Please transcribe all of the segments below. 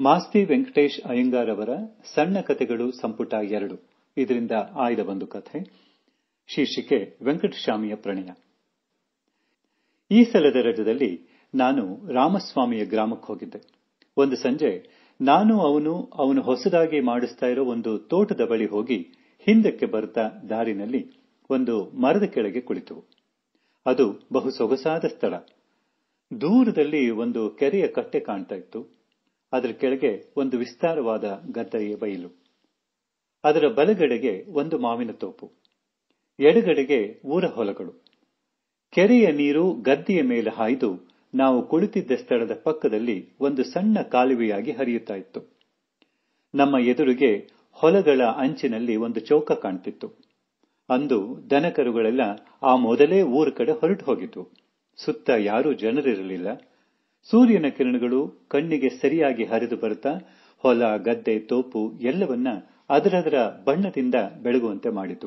ಮಾಸ್ತಿ ವೆಂಕಟೇಶ್ ಅಯ್ಯಂಗಾರ್ ಅವರ ಸಣ್ಣ ಕಥೆಗಳು ಸಂಪುಟ 2 ಇದರಿಂದ ಆಯ್ದ ಒಂದು ಕಥೆ ಶೀರ್ಷಿಕೆ ವೆಂಕಟಸ್ವಾಮಿಯ ಪ್ರಣಯ ಈ ಸಲದ ರಜದಲ್ಲಿ ನಾನು ರಾಮಸ್ವಾಮಿಯ ಗ್ರಾಮಕ್ಕೆ ಹೋಗಿದ್ದೆ ಒಂದು ಸಂಜೆ ನಾನು ಅವನು ಅವನು ಹೊಸದಾಗಿ ಮಾಡಿಸ್ತಾ ಇರೋ ಒಂದು ತೋಟದ ಬಳಿ ಹೋಗಿ ಹಿಂದಕ್ಕೆ ಬರ್ತಾ ದಾರಿನಲ್ಲಿ ಒಂದು ಮರದ ಕೆಳಗೆ ಕುಳಿತೆವು ಅದು ಬಹು ಸೊಗಸಾದ ಸ್ಥಳ ದೂರದಲ್ಲಿ ಒಂದು ಕೆರೆಯ ಕಟ್ಟೆ ಕಾಣ್ತಾ ಇತ್ತು ಅದರ ಕೆಳಗೆ ಒಂದು ವಿಸ್ತಾರವಾದ ಗದ್ದೆಯ ಬಯಲು ಅದರ ಬಲಗಡೆಗೆ ಒಂದು ಮಾವಿನ ತೋಪು ಎಡಗಡೆಗೆ ಊರ ಹೊಲಗಳು ಕೆರೆಯ ನೀರು ಗದ್ದೆಯ ಮೇಲೆ ಹಾಯ್ದು ನಾವು ಕುಳಿತಿದ್ದ ಸ್ಥಳದ ಪಕ್ಕದಲ್ಲಿ ಒಂದು ಸಣ್ಣ ಕಾಲುವೆಯಾಗಿ ಹರಿಯುತ್ತಾ ಇತ್ತು ನಮ್ಮ ಎದುರಿಗೆ ಹೊಲಗಳ ಅಂಚಿನಲ್ಲಿ ಒಂದು ಚೌಕ ಕಾಣ್ತಿತ್ತು ಅಂದು ದನಕರುಗಳೆಲ್ಲ ಆ ಮೊದಲೇ ಊರ ಕಡೆ ಹೊರಟು ಹೋಗಿದ್ವು ಸುತ್ತ ಯಾರೂ ಜನರಿರಲಿಲ್ಲ ಸೂರ್ಯನ ಕಿರಣಗಳು ಕಣ್ಣಿಗೆ ಸರಿಯಾಗಿ ಹರಿದು ಬರುತ್ತಾ ಹೊಲ ಗದ್ದೆ ತೋಪು ಎಲ್ಲವನ್ನ ಅದರದರ ಬಣ್ಣದಿಂದ ಬೆಳಗುವಂತೆ ಮಾಡಿತು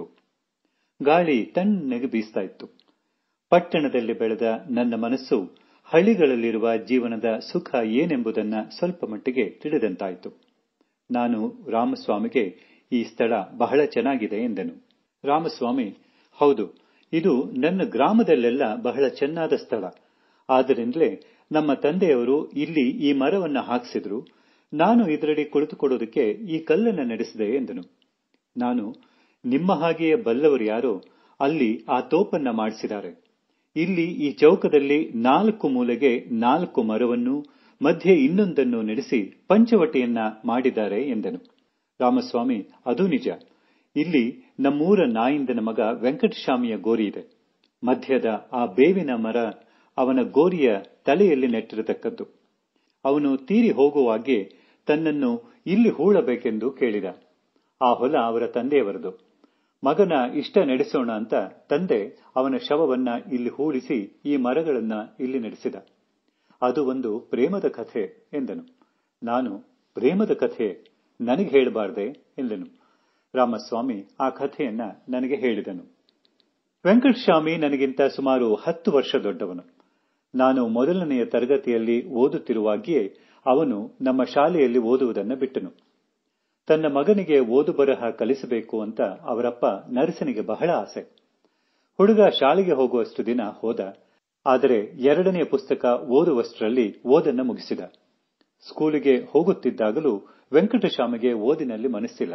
ಗಾಳಿ ತಣ್ಣಗೆ ಬೀಸ್ತಾ ಇತ್ತು ಪಟ್ಟಣದಲ್ಲಿ ಬೆಳೆದ ನನ್ನ ಮನಸ್ಸು ಹಳ್ಳಿಗಳಲ್ಲಿರುವ ಜೀವನದ ಸುಖ ಏನೆಂಬುದನ್ನ ಸ್ವಲ್ಪ ಮಟ್ಟಿಗೆ ತಿಳಿದಂತಾಯಿತು ನಾನು ರಾಮಸ್ವಾಮಿಗೆ ಈ ಸ್ಥಳ ಬಹಳ ಚೆನ್ನಾಗಿದೆ ಎಂದೆನು ರಾಮಸ್ವಾಮಿ ಹೌದು ಇದು ನನ್ನ ಗ್ರಾಮದಲ್ಲೆಲ್ಲ ಬಹಳ ಚೆನ್ನಾದ ಸ್ಥಳ ಆದ್ದರಿಂದಲೇ ನಮ್ಮ ತಂದೆಯವರು ಇಲ್ಲಿ ಈ ಮರವನ್ನ ಹಾಕಿಸಿದ್ರು ನಾನು ಇದರಡಿ ಕುಳಿತುಕೊಡೋದಕ್ಕೆ ಈ ಕಲ್ಲನ್ನು ನಡೆಸಿದೆ ಎಂದನು ನಾನು ನಿಮ್ಮ ಹಾಗೆಯೇ ಬಲ್ಲವರು ಯಾರೋ ಅಲ್ಲಿ ಆ ತೋಪನ್ನ ಮಾಡಿಸಿದ್ದಾರೆ ಇಲ್ಲಿ ಈ ಚೌಕದಲ್ಲಿ ನಾಲ್ಕು ಮೂಲೆಗೆ ನಾಲ್ಕು ಮರವನ್ನು ಮಧ್ಯೆ ಇನ್ನೊಂದನ್ನು ನಡೆಸಿ ಪಂಚವಟಿಯನ್ನ ಮಾಡಿದ್ದಾರೆ ಎಂದನು ರಾಮಸ್ವಾಮಿ ಅದು ನಿಜ ಇಲ್ಲಿ ನಮ್ಮೂರ ನಾಯಿಂದನ ಮಗ ವೆಂಕಟಸ್ವಾಮಿಯ ಗೋರಿ ಇದೆ ಮಧ್ಯದ ಆ ಬೇವಿನ ಮರ ಅವನ ಗೋರಿಯ ತಲೆಯಲ್ಲಿ ನೆಟ್ಟಿರತಕ್ಕದ್ದು ಅವನು ತೀರಿ ಹೋಗುವಾಗೆ ತನ್ನನ್ನು ಇಲ್ಲಿ ಹೂಳಬೇಕೆಂದು ಕೇಳಿದ ಆ ಹೊಲ ಅವರ ತಂದೆಯವರದು ಮಗನ ಇಷ್ಟ ನಡೆಸೋಣ ಅಂತ ತಂದೆ ಅವನ ಶವವನ್ನ ಇಲ್ಲಿ ಹೂಳಿಸಿ ಈ ಮರಗಳನ್ನ ಇಲ್ಲಿ ನಡೆಸಿದ ಅದು ಒಂದು ಪ್ರೇಮದ ಕಥೆ ಎಂದನು ನಾನು ಪ್ರೇಮದ ಕಥೆ ನನಗೆ ಹೇಳಬಾರ್ದೆ ಎಂದನು ರಾಮಸ್ವಾಮಿ ಆ ಕಥೆಯನ್ನ ನನಗೆ ಹೇಳಿದನು ವೆಂಕಟಸ್ವಾಮಿ ನನಗಿಂತ ಸುಮಾರು ಹತ್ತು ವರ್ಷ ದೊಡ್ಡವನು ನಾನು ಮೊದಲನೆಯ ತರಗತಿಯಲ್ಲಿ ಓದುತ್ತಿರುವಾಗಿಯೇ ಅವನು ನಮ್ಮ ಶಾಲೆಯಲ್ಲಿ ಓದುವುದನ್ನ ಬಿಟ್ಟನು ತನ್ನ ಮಗನಿಗೆ ಓದು ಬರಹ ಕಲಿಸಬೇಕು ಅಂತ ಅವರಪ್ಪ ನರಸನಿಗೆ ಬಹಳ ಆಸೆ ಹುಡುಗ ಶಾಲೆಗೆ ಹೋಗುವಷ್ಟು ದಿನ ಹೋದ ಆದರೆ ಎರಡನೆಯ ಪುಸ್ತಕ ಓದುವಷ್ಟರಲ್ಲಿ ಓದನ್ನ ಮುಗಿಸಿದ ಸ್ಕೂಲಿಗೆ ಹೋಗುತ್ತಿದ್ದಾಗಲೂ ವೆಂಕಟಸ್ವಾಮಿಗೆ ಓದಿನಲ್ಲಿ ಮನಸ್ಸಿಲ್ಲ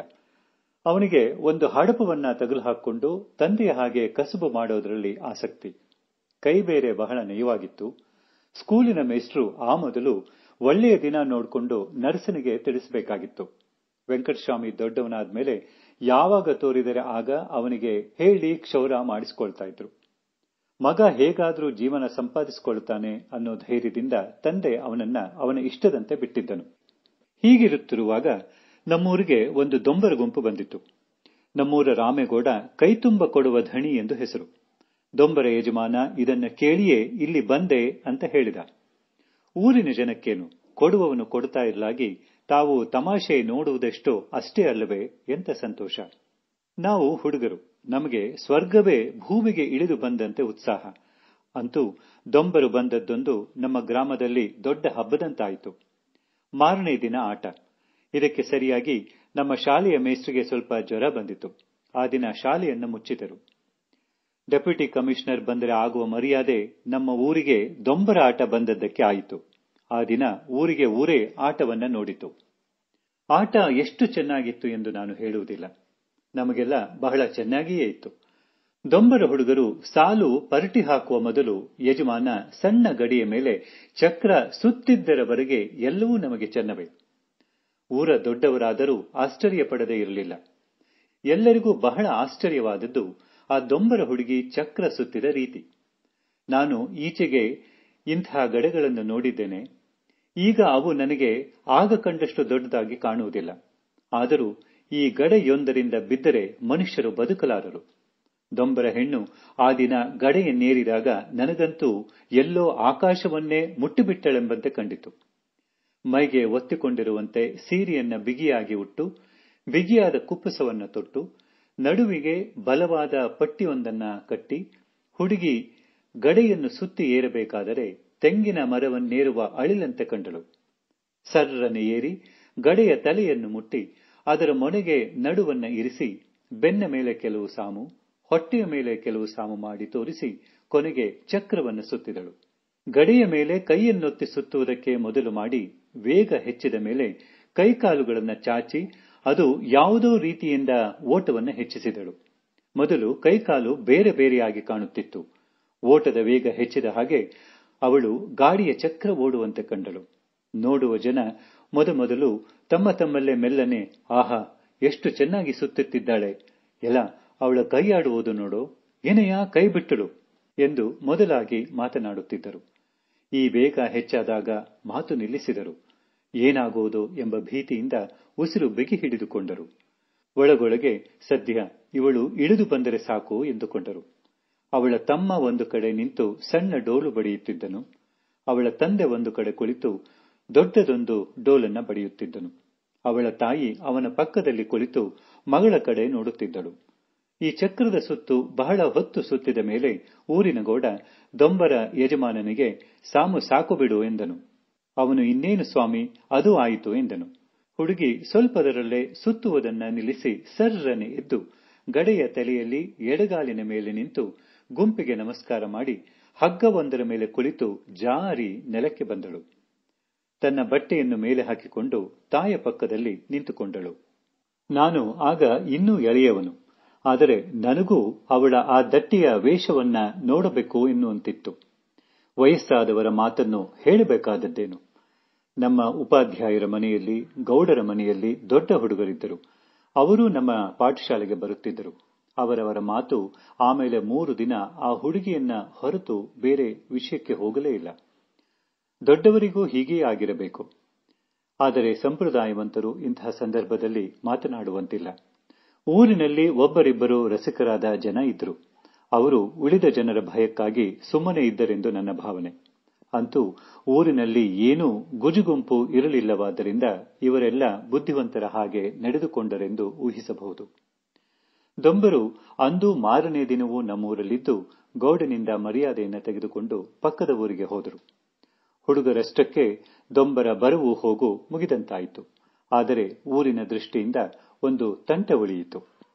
ಅವನಿಗೆ ಒಂದು ಹಡಪವನ್ನ ತಗಲು ಹಾಕೊಂಡು ತಂದೆಯ ಹಾಗೆ ಕಸುಬು ಮಾಡೋದರಲ್ಲಿ ಆಸಕ್ತಿ ಕೈ ಬೇರೆ ಬಹಳ ನಯವಾಗಿತ್ತು ಸ್ಕೂಲಿನ ಮೇಷ್ಟ್ರು ಆ ಮೊದಲು ಒಳ್ಳೆಯ ದಿನ ನೋಡಿಕೊಂಡು ನರ್ಸನಿಗೆ ತಿಳಿಸಬೇಕಾಗಿತ್ತು ವೆಂಕಟಸ್ವಾಮಿ ದೊಡ್ಡವನಾದ ಮೇಲೆ ಯಾವಾಗ ತೋರಿದರೆ ಆಗ ಅವನಿಗೆ ಹೇಳಿ ಕ್ಷೌರ ಮಾಡಿಸಿಕೊಳ್ತಾ ಇದ್ರು ಮಗ ಹೇಗಾದ್ರೂ ಜೀವನ ಸಂಪಾದಿಸಿಕೊಳ್ತಾನೆ ಅನ್ನೋ ಧೈರ್ಯದಿಂದ ತಂದೆ ಅವನನ್ನ ಅವನ ಇಷ್ಟದಂತೆ ಬಿಟ್ಟಿದ್ದನು ಹೀಗಿರುತ್ತಿರುವಾಗ ನಮ್ಮೂರಿಗೆ ಒಂದು ದೊಂಬರ ಗುಂಪು ಬಂದಿತ್ತು ನಮ್ಮೂರ ರಾಮೇಗೌಡ ಕೈತುಂಬ ಕೊಡುವ ಧಣಿ ಎಂದು ಹೆಸರು ದೊಂಬರ ಯಜಮಾನ ಇದನ್ನ ಕೇಳಿಯೇ ಇಲ್ಲಿ ಬಂದೆ ಅಂತ ಹೇಳಿದ ಊರಿನ ಜನಕ್ಕೇನು ಕೊಡುವವನು ಕೊಡ್ತಾ ಇರಲಾಗಿ ತಾವು ತಮಾಷೆ ನೋಡುವುದೆಷ್ಟೋ ಅಷ್ಟೇ ಅಲ್ಲವೇ ಎಂತ ಸಂತೋಷ ನಾವು ಹುಡುಗರು ನಮಗೆ ಸ್ವರ್ಗವೇ ಭೂಮಿಗೆ ಇಳಿದು ಬಂದಂತೆ ಉತ್ಸಾಹ ಅಂತೂ ದೊಂಬರು ಬಂದದ್ದೊಂದು ನಮ್ಮ ಗ್ರಾಮದಲ್ಲಿ ದೊಡ್ಡ ಹಬ್ಬದಂತಾಯಿತು ಮಾರನೇ ದಿನ ಆಟ ಇದಕ್ಕೆ ಸರಿಯಾಗಿ ನಮ್ಮ ಶಾಲೆಯ ಮೇಸ್ಟ್ರಿಗೆ ಸ್ವಲ್ಪ ಜ್ವರ ಬಂದಿತ್ತು ಆ ದಿನ ಶಾಲೆಯನ್ನು ಮುಚ್ಚಿದರು ಡೆಪ್ಯೂಟಿ ಕಮಿಷನರ್ ಬಂದರೆ ಆಗುವ ಮರ್ಯಾದೆ ನಮ್ಮ ಊರಿಗೆ ದೊಂಬರ ಆಟ ಬಂದದ್ದಕ್ಕೆ ಆಯಿತು ಆ ದಿನ ಊರಿಗೆ ಊರೇ ಆಟವನ್ನ ನೋಡಿತು ಆಟ ಎಷ್ಟು ಚೆನ್ನಾಗಿತ್ತು ಎಂದು ನಾನು ಹೇಳುವುದಿಲ್ಲ ನಮಗೆಲ್ಲ ಬಹಳ ಚೆನ್ನಾಗಿಯೇ ಇತ್ತು ದೊಂಬರ ಹುಡುಗರು ಸಾಲು ಪರಟಿ ಹಾಕುವ ಮೊದಲು ಯಜಮಾನ ಸಣ್ಣ ಗಡಿಯ ಮೇಲೆ ಚಕ್ರ ಸುತ್ತಿದ್ದರವರೆಗೆ ಎಲ್ಲವೂ ನಮಗೆ ಚೆನ್ನವೇ ಊರ ದೊಡ್ಡವರಾದರೂ ಆಶ್ಚರ್ಯ ಪಡದೇ ಇರಲಿಲ್ಲ ಎಲ್ಲರಿಗೂ ಬಹಳ ಆಶ್ಚರ್ಯವಾದದ್ದು ಆ ದೊಂಬರ ಹುಡುಗಿ ಚಕ್ರ ಸುತ್ತಿದ ರೀತಿ ನಾನು ಈಚೆಗೆ ಇಂಥ ಗಡೆಗಳನ್ನು ನೋಡಿದ್ದೇನೆ ಈಗ ಅವು ನನಗೆ ಆಗ ಕಂಡಷ್ಟು ದೊಡ್ಡದಾಗಿ ಕಾಣುವುದಿಲ್ಲ ಆದರೂ ಈ ಗಡೆಯೊಂದರಿಂದ ಬಿದ್ದರೆ ಮನುಷ್ಯರು ಬದುಕಲಾರರು ದೊಂಬರ ಹೆಣ್ಣು ಆ ದಿನ ಗಡೆಯನ್ನೇರಿದಾಗ ನನಗಂತೂ ಎಲ್ಲೋ ಆಕಾಶವನ್ನೇ ಮುಟ್ಟಿಬಿಟ್ಟಳೆಂಬಂತೆ ಕಂಡಿತು ಮೈಗೆ ಒತ್ತಿಕೊಂಡಿರುವಂತೆ ಸೀರೆಯನ್ನ ಬಿಗಿಯಾಗಿ ಉಟ್ಟು ಬಿಗಿಯಾದ ಕುಪ್ಪಸವನ್ನ ತೊಟ್ಟು ನಡುವಿಗೆ ಬಲವಾದ ಪಟ್ಟಿಯೊಂದನ್ನ ಕಟ್ಟಿ ಹುಡುಗಿ ಗಡೆಯನ್ನು ಸುತ್ತಿ ಏರಬೇಕಾದರೆ ತೆಂಗಿನ ಮರವನ್ನೇರುವ ಅಳಿಲಂತೆ ಕಂಡಳು ಸರ್ರನೆ ಏರಿ ಗಡೆಯ ತಲೆಯನ್ನು ಮುಟ್ಟಿ ಅದರ ಮೊನೆಗೆ ನಡುವನ್ನ ಇರಿಸಿ ಬೆನ್ನ ಮೇಲೆ ಕೆಲವು ಸಾಮು ಹೊಟ್ಟೆಯ ಮೇಲೆ ಕೆಲವು ಸಾಮು ಮಾಡಿ ತೋರಿಸಿ ಕೊನೆಗೆ ಚಕ್ರವನ್ನು ಸುತ್ತಿದಳು ಗಡೆಯ ಮೇಲೆ ಕೈಯನ್ನೊತ್ತಿ ಸುತ್ತುವುದಕ್ಕೆ ಮೊದಲು ಮಾಡಿ ವೇಗ ಹೆಚ್ಚಿದ ಮೇಲೆ ಕೈಕಾಲುಗಳನ್ನು ಚಾಚಿ ಅದು ಯಾವುದೋ ರೀತಿಯಿಂದ ಓಟವನ್ನು ಹೆಚ್ಚಿಸಿದಳು ಮೊದಲು ಕೈಕಾಲು ಬೇರೆ ಬೇರೆಯಾಗಿ ಕಾಣುತ್ತಿತ್ತು ಓಟದ ವೇಗ ಹೆಚ್ಚಿದ ಹಾಗೆ ಅವಳು ಗಾಡಿಯ ಚಕ್ರ ಓಡುವಂತೆ ಕಂಡಳು ನೋಡುವ ಜನ ಮೊದಮೊದಲು ತಮ್ಮ ತಮ್ಮಲ್ಲೇ ಮೆಲ್ಲನೆ ಆಹಾ ಎಷ್ಟು ಚೆನ್ನಾಗಿ ಸುತ್ತುತ್ತಿದ್ದಾಳೆ ಎಲ್ಲ ಅವಳ ಕೈಯಾಡುವುದು ನೋಡೋ ಏನಯ್ಯ ಕೈ ಬಿಟ್ಟಳು ಎಂದು ಮೊದಲಾಗಿ ಮಾತನಾಡುತ್ತಿದ್ದರು ಈ ವೇಗ ಹೆಚ್ಚಾದಾಗ ಮಾತು ನಿಲ್ಲಿಸಿದರು ಏನಾಗುವುದೋ ಎಂಬ ಭೀತಿಯಿಂದ ಉಸಿರು ಬಿಗಿ ಹಿಡಿದುಕೊಂಡರು ಒಳಗೊಳಗೆ ಸದ್ಯ ಇವಳು ಇಳಿದು ಬಂದರೆ ಸಾಕು ಎಂದುಕೊಂಡರು ಅವಳ ತಮ್ಮ ಒಂದು ಕಡೆ ನಿಂತು ಸಣ್ಣ ಡೋಲು ಬಡಿಯುತ್ತಿದ್ದನು ಅವಳ ತಂದೆ ಒಂದು ಕಡೆ ಕುಳಿತು ದೊಡ್ಡದೊಂದು ಡೋಲನ್ನ ಬಡಿಯುತ್ತಿದ್ದನು ಅವಳ ತಾಯಿ ಅವನ ಪಕ್ಕದಲ್ಲಿ ಕುಳಿತು ಮಗಳ ಕಡೆ ನೋಡುತ್ತಿದ್ದಳು ಈ ಚಕ್ರದ ಸುತ್ತು ಬಹಳ ಹೊತ್ತು ಸುತ್ತಿದ ಮೇಲೆ ಊರಿನ ಗೌಡ ದೊಂಬರ ಯಜಮಾನನಿಗೆ ಸಾಮು ಸಾಕು ಬಿಡು ಎಂದನು ಅವನು ಇನ್ನೇನು ಸ್ವಾಮಿ ಅದು ಆಯಿತು ಎಂದನು ಹುಡುಗಿ ಸ್ವಲ್ಪದರಲ್ಲೇ ಸುತ್ತುವುದನ್ನ ನಿಲ್ಲಿಸಿ ಸರ್ರನೆ ಎದ್ದು ಗಡೆಯ ತಲೆಯಲ್ಲಿ ಎಡಗಾಲಿನ ಮೇಲೆ ನಿಂತು ಗುಂಪಿಗೆ ನಮಸ್ಕಾರ ಮಾಡಿ ಹಗ್ಗವೊಂದರ ಮೇಲೆ ಕುಳಿತು ಜಾರಿ ನೆಲಕ್ಕೆ ಬಂದಳು ತನ್ನ ಬಟ್ಟೆಯನ್ನು ಮೇಲೆ ಹಾಕಿಕೊಂಡು ತಾಯ ಪಕ್ಕದಲ್ಲಿ ನಿಂತುಕೊಂಡಳು ನಾನು ಆಗ ಇನ್ನೂ ಎಳೆಯವನು ಆದರೆ ನನಗೂ ಅವಳ ಆ ದಟ್ಟಿಯ ವೇಷವನ್ನ ನೋಡಬೇಕು ಎನ್ನುವಂತಿತ್ತು ವಯಸ್ಸಾದವರ ಮಾತನ್ನು ಹೇಳಬೇಕಾದದ್ದೇನು ನಮ್ಮ ಉಪಾಧ್ಯಾಯರ ಮನೆಯಲ್ಲಿ ಗೌಡರ ಮನೆಯಲ್ಲಿ ದೊಡ್ಡ ಹುಡುಗರಿದ್ದರು ಅವರೂ ನಮ್ಮ ಪಾಠಶಾಲೆಗೆ ಬರುತ್ತಿದ್ದರು ಅವರವರ ಮಾತು ಆಮೇಲೆ ಮೂರು ದಿನ ಆ ಹುಡುಗಿಯನ್ನ ಹೊರತು ಬೇರೆ ವಿಷಯಕ್ಕೆ ಹೋಗಲೇ ಇಲ್ಲ ದೊಡ್ಡವರಿಗೂ ಹೀಗೆಯೇ ಆಗಿರಬೇಕು ಆದರೆ ಸಂಪ್ರದಾಯವಂತರು ಇಂತಹ ಸಂದರ್ಭದಲ್ಲಿ ಮಾತನಾಡುವಂತಿಲ್ಲ ಊರಿನಲ್ಲಿ ಒಬ್ಬರಿಬ್ಬರು ರಸಿಕರಾದ ಜನ ಇದ್ರು ಅವರು ಉಳಿದ ಜನರ ಭಯಕ್ಕಾಗಿ ಸುಮ್ಮನೆ ಇದ್ದರೆಂದು ನನ್ನ ಭಾವನೆ ಅಂತೂ ಊರಿನಲ್ಲಿ ಏನೂ ಗುಜುಗುಂಪು ಇರಲಿಲ್ಲವಾದ್ದರಿಂದ ಇವರೆಲ್ಲ ಬುದ್ಧಿವಂತರ ಹಾಗೆ ನಡೆದುಕೊಂಡರೆಂದು ಊಹಿಸಬಹುದು ದೊಂಬರು ಅಂದು ಮಾರನೇ ದಿನವೂ ನಮ್ಮೂರಲ್ಲಿದ್ದು ಗೌಡನಿಂದ ಮರ್ಯಾದೆಯನ್ನು ತೆಗೆದುಕೊಂಡು ಪಕ್ಕದ ಊರಿಗೆ ಹೋದರು ಹುಡುಗರಷ್ಟಕ್ಕೆ ದೊಂಬರ ಬರವು ಹೋಗು ಮುಗಿದಂತಾಯಿತು ಆದರೆ ಊರಿನ ದೃಷ್ಟಿಯಿಂದ ಒಂದು ತಂಟ ಉಳಿಯಿತು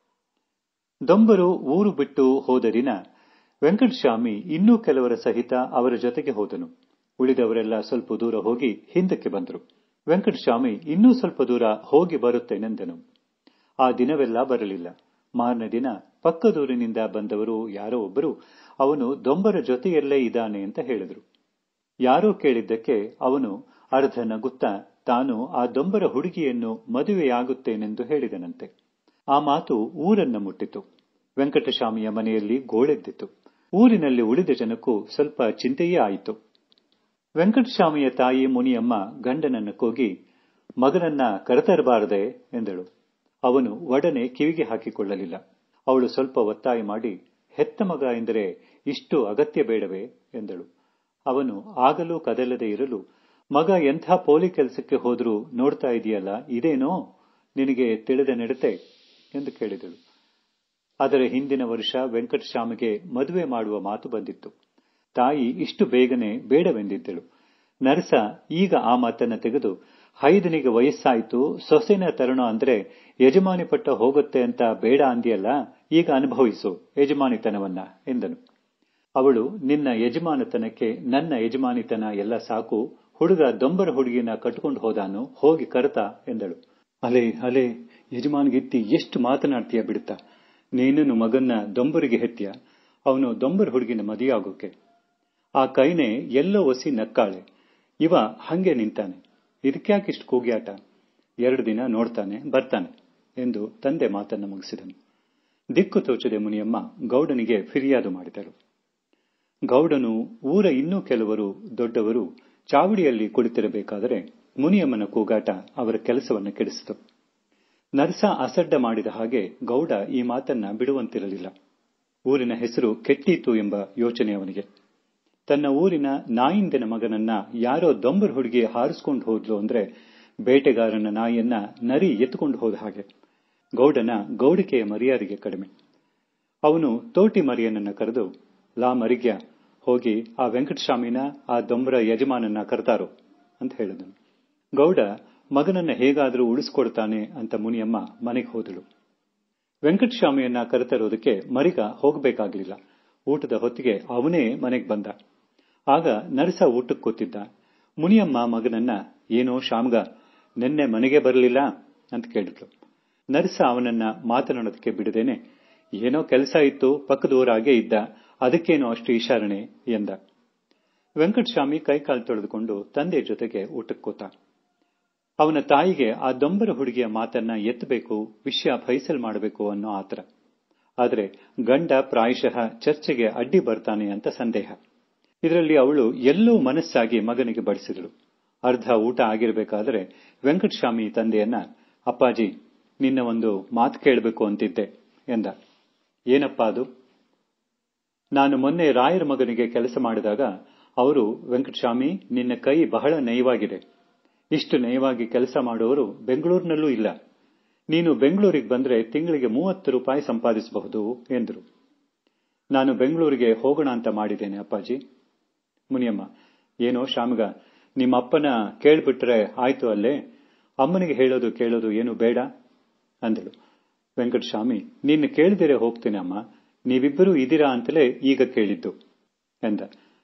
ದೊಂಬರು ಊರು ಬಿಟ್ಟು ಹೋದ ದಿನ ವೆಂಕಟಸ್ವಾಮಿ ಇನ್ನೂ ಕೆಲವರ ಸಹಿತ ಅವರ ಜೊತೆಗೆ ಹೋದನು ಉಳಿದವರೆಲ್ಲ ಸ್ವಲ್ಪ ದೂರ ಹೋಗಿ ಹಿಂದಕ್ಕೆ ಬಂದರು ವೆಂಕಟಸ್ವಾಮಿ ಇನ್ನೂ ಸ್ವಲ್ಪ ದೂರ ಹೋಗಿ ಬರುತ್ತೇನೆಂದನು ಆ ದಿನವೆಲ್ಲ ಬರಲಿಲ್ಲ ಮಾರನೇ ದಿನ ಪಕ್ಕದೂರಿನಿಂದ ಬಂದವರು ಯಾರೋ ಒಬ್ಬರು ಅವನು ದೊಂಬರ ಜೊತೆಯಲ್ಲೇ ಇದ್ದಾನೆ ಅಂತ ಹೇಳಿದ್ರು ಯಾರೋ ಕೇಳಿದ್ದಕ್ಕೆ ಅವನು ಅರ್ಧ ನಗುತ್ತಾ ತಾನು ಆ ದೊಂಬರ ಹುಡುಗಿಯನ್ನು ಮದುವೆಯಾಗುತ್ತೇನೆಂದು ಹೇಳಿದನಂತೆ ಆ ಮಾತು ಊರನ್ನ ಮುಟ್ಟಿತು ವೆಂಕಟಸ್ವಾಮಿಯ ಮನೆಯಲ್ಲಿ ಗೋಳೆದ್ದಿತು ಊರಿನಲ್ಲಿ ಉಳಿದ ಜನಕ್ಕೂ ಸ್ವಲ್ಪ ಚಿಂತೆಯೇ ಆಯಿತು ವೆಂಕಟಸ್ವಾಮಿಯ ತಾಯಿ ಮುನಿಯಮ್ಮ ಗಂಡನನ್ನ ಕೂಗಿ ಮಗನನ್ನ ಕರೆತರಬಾರದೆ ಎಂದಳು ಅವನು ಒಡನೆ ಕಿವಿಗೆ ಹಾಕಿಕೊಳ್ಳಲಿಲ್ಲ ಅವಳು ಸ್ವಲ್ಪ ಒತ್ತಾಯ ಮಾಡಿ ಹೆತ್ತ ಮಗ ಎಂದರೆ ಇಷ್ಟು ಅಗತ್ಯ ಬೇಡವೇ ಎಂದಳು ಅವನು ಆಗಲೂ ಕದಲದೆ ಇರಲು ಮಗ ಎಂಥ ಪೋಲಿ ಕೆಲಸಕ್ಕೆ ಹೋದ್ರೂ ನೋಡ್ತಾ ಇದೆಯಲ್ಲ ಇದೇನೋ ನಿನಗೆ ತಿಳಿದ ನಡತೆ ಎಂದು ಕೇಳಿದಳು ಆದರೆ ಹಿಂದಿನ ವರ್ಷ ವೆಂಕಟಸ್ವಾಮಿಗೆ ಮದುವೆ ಮಾಡುವ ಮಾತು ಬಂದಿತ್ತು ತಾಯಿ ಇಷ್ಟು ಬೇಗನೆ ಬೇಡವೆಂದಿದ್ದಳು ನರಸ ಈಗ ಆ ಮಾತನ್ನ ತೆಗೆದು ಹೈದನಿಗೆ ವಯಸ್ಸಾಯಿತು ಸೊಸೆನ ತರುಣ ಅಂದ್ರೆ ಯಜಮಾನಿ ಪಟ್ಟ ಹೋಗುತ್ತೆ ಅಂತ ಬೇಡ ಅಂದಿಯಲ್ಲ ಈಗ ಅನುಭವಿಸು ಯಜಮಾನಿತನವನ್ನ ಎಂದನು ಅವಳು ನಿನ್ನ ಯಜಮಾನತನಕ್ಕೆ ನನ್ನ ಯಜಮಾನಿತನ ಎಲ್ಲ ಸಾಕು ಹುಡುಗ ದೊಂಬರ ಹುಡುಗಿನ ಕಟ್ಕೊಂಡು ಹೋದಾನು ಹೋಗಿ ಕರೆತ ಎಂದಳು ಅಲೆ ಅಲೆ ಯಜಮಾನ್ಗಿತ್ತಿ ಎಷ್ಟು ಮಾತನಾಡ್ತೀಯ ಬಿಡ್ತಾ ನೀನನ್ನು ಮಗನ್ನ ದೊಂಬರಿಗೆ ಹೆತ್ಯ ಅವನು ದೊಂಬರ ಹುಡುಗಿನ ಮದುವೆಯಾಗೋಕೆ ಆ ಕೈನೆ ಎಲ್ಲೋ ಒಸಿ ನಕ್ಕಾಳೆ ಇವ ಹಂಗೆ ನಿಂತಾನೆ ಇದಕ್ಯಾಕಿಷ್ಟು ಕೂಗ್ಯಾಟ ಎರಡು ದಿನ ನೋಡ್ತಾನೆ ಬರ್ತಾನೆ ಎಂದು ತಂದೆ ಮಾತನ್ನು ಮುಗಿಸಿದನು ದಿಕ್ಕು ತೋಚದೆ ಮುನಿಯಮ್ಮ ಗೌಡನಿಗೆ ಫಿರ್ಯಾದು ಮಾಡಿದಳು ಗೌಡನು ಊರ ಇನ್ನೂ ಕೆಲವರು ದೊಡ್ಡವರು ಚಾವಡಿಯಲ್ಲಿ ಕುಳಿತಿರಬೇಕಾದರೆ ಮುನಿಯಮ್ಮನ ಕೂಗಾಟ ಅವರ ಕೆಲಸವನ್ನು ಕೆಡಿಸಿತು ನರಸ ಅಸಡ್ಡ ಮಾಡಿದ ಹಾಗೆ ಗೌಡ ಈ ಮಾತನ್ನ ಬಿಡುವಂತಿರಲಿಲ್ಲ ಊರಿನ ಹೆಸರು ಕೆಟ್ಟೀತು ಎಂಬ ಯೋಚನೆ ಅವನಿಗೆ ತನ್ನ ಊರಿನ ನಾಯಿಂದನ ಮಗನನ್ನ ಯಾರೋ ದೊಂಬರ್ ಹುಡುಗಿ ಹಾರಿಸ್ಕೊಂಡು ಹೋದ್ಲು ಅಂದ್ರೆ ಬೇಟೆಗಾರನ ನಾಯಿಯನ್ನ ನರಿ ಎತ್ತುಕೊಂಡು ಹೋದ ಹಾಗೆ ಗೌಡನ ಗೌಡಿಕೆಯ ಮರ್ಯಾದೆಗೆ ಕಡಿಮೆ ಅವನು ತೋಟಿ ಮರಿಯನನ್ನ ಕರೆದು ಲಾ ಮರಿಗ್ಯ ಹೋಗಿ ಆ ವೆಂಕಟಸ್ವಾಮಿನ ಆ ದೊಂಬರ ಯಜಮಾನನ್ನ ಕರೆತಾರೋ ಅಂತ ಹೇಳಿದನು ಗೌಡ ಮಗನನ್ನ ಹೇಗಾದರೂ ಉಳಿಸ್ಕೊಡ್ತಾನೆ ಅಂತ ಮುನಿಯಮ್ಮ ಮನೆಗೆ ಹೋದಳು ವೆಂಕಟಸ್ವಾಮಿಯನ್ನ ಕರೆತರೋದಕ್ಕೆ ಮರಿಗ ಹೋಗಬೇಕಾಗ್ಲಿಲ್ಲ ಊಟದ ಹೊತ್ತಿಗೆ ಅವನೇ ಮನೆಗೆ ಬಂದ ಆಗ ನರಸ ಊಟಕ್ಕೆ ಕೂತಿದ್ದ ಮುನಿಯಮ್ಮ ಮಗನನ್ನ ಏನೋ ಶಾಮ್ಗ ನಿನ್ನೆ ಮನೆಗೆ ಬರಲಿಲ್ಲ ಅಂತ ಕೇಳಿದ್ಲು ನರಸ ಅವನನ್ನ ಮಾತನಾಡೋದಕ್ಕೆ ಬಿಡದೇನೆ ಏನೋ ಕೆಲಸ ಇತ್ತು ಪಕ್ಕದೂರಾಗೆ ಇದ್ದ ಅದಕ್ಕೇನೋ ಅಷ್ಟು ಇಶಾರಣೆ ಎಂದ ವೆಂಕಟಸ್ವಾಮಿ ಕೈಕಾಲು ತೊಳೆದುಕೊಂಡು ತಂದೆ ಜೊತೆಗೆ ಊಟಕ್ಕೆ ಕೂತ ಅವನ ತಾಯಿಗೆ ಆ ದೊಂಬರ ಹುಡುಗಿಯ ಮಾತನ್ನ ಎತ್ತಬೇಕು ವಿಷಯ ಫೈಸಲ್ ಮಾಡಬೇಕು ಅನ್ನೋ ಆತರ ಆದರೆ ಗಂಡ ಪ್ರಾಯಶಃ ಚರ್ಚೆಗೆ ಅಡ್ಡಿ ಬರ್ತಾನೆ ಅಂತ ಸಂದೇಹ ಇದರಲ್ಲಿ ಅವಳು ಎಲ್ಲೂ ಮನಸ್ಸಾಗಿ ಮಗನಿಗೆ ಬಡಿಸಿದಳು ಅರ್ಧ ಊಟ ಆಗಿರಬೇಕಾದರೆ ವೆಂಕಟಸ್ವಾಮಿ ತಂದೆಯನ್ನ ಅಪ್ಪಾಜಿ ನಿನ್ನ ಒಂದು ಮಾತು ಕೇಳಬೇಕು ಅಂತಿದ್ದೆ ಎಂದ ಏನಪ್ಪ ಅದು ನಾನು ಮೊನ್ನೆ ರಾಯರ ಮಗನಿಗೆ ಕೆಲಸ ಮಾಡಿದಾಗ ಅವರು ವೆಂಕಟಸ್ವಾಮಿ ನಿನ್ನ ಕೈ ಬಹಳ ನಯವಾಗಿದೆ ಇಷ್ಟು ನಯವಾಗಿ ಕೆಲಸ ಮಾಡುವವರು ಬೆಂಗಳೂರಿನಲ್ಲೂ ಇಲ್ಲ ನೀನು ಬೆಂಗಳೂರಿಗೆ ಬಂದ್ರೆ ತಿಂಗಳಿಗೆ ಮೂವತ್ತು ರೂಪಾಯಿ ಸಂಪಾದಿಸಬಹುದು ಎಂದರು ನಾನು ಬೆಂಗಳೂರಿಗೆ ಹೋಗೋಣ ಅಂತ ಮಾಡಿದ್ದೇನೆ ಅಪ್ಪಾಜಿ ಮುನಿಯಮ್ಮ ಏನೋ ಶಾಮಗ ನಿಮ್ಮ ಅಪ್ಪನ ಕೇಳ್ಬಿಟ್ರೆ ಆಯ್ತು ಅಲ್ಲೇ ಅಮ್ಮನಿಗೆ ಹೇಳೋದು ಕೇಳೋದು ಏನು ಬೇಡ ಅಂದಳು ವೆಂಕಟಸ್ವಾಮಿ ನಿನ್ನ ಕೇಳಿದಿರೆ ಹೋಗ್ತೇನೆ ಅಮ್ಮ ನೀವಿಬ್ಬರೂ ಇದ್ದೀರಾ ಅಂತಲೇ ಈಗ ಕೇಳಿದ್ದು ಎಂದ